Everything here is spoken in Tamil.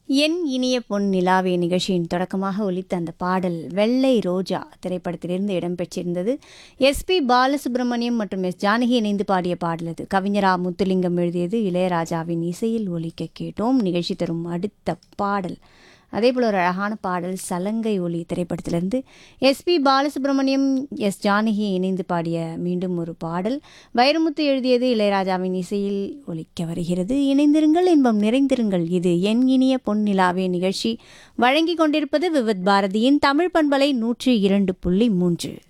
என் இனிய பொன் நிலாவே நிகழ்ச்சியின் தொடக்கமாக ஒலித்த அந்த பாடல் வெள்ளை ரோஜா திரைப்படத்திலிருந்து இடம்பெற்றிருந்தது எஸ்பி பாலசுப்ரமணியம் மற்றும் எஸ் ஜானகி இணைந்து பாடிய பாடல் அது கவிஞரா முத்துலிங்கம் எழுதியது இளையராஜாவின் இசையில் ஒலிக்க கேட்டோம் நிகழ்ச்சி தரும் அடுத்த பாடல் அதே போல் ஒரு அழகான பாடல் சலங்கை ஒலி திரைப்படத்திலிருந்து எஸ்பி பாலசுப்ரமணியம் எஸ் ஜானகி இணைந்து பாடிய மீண்டும் ஒரு பாடல் வைரமுத்து எழுதியது இளையராஜாவின் இசையில் ஒலிக்க வருகிறது இணைந்திருங்கள் இன்பம் நிறைந்திருங்கள் இது என் இனிய பொன் நிலாவே நிகழ்ச்சி வழங்கி கொண்டிருப்பது விவித் பாரதியின் தமிழ் பண்பலை நூற்றி இரண்டு புள்ளி மூன்று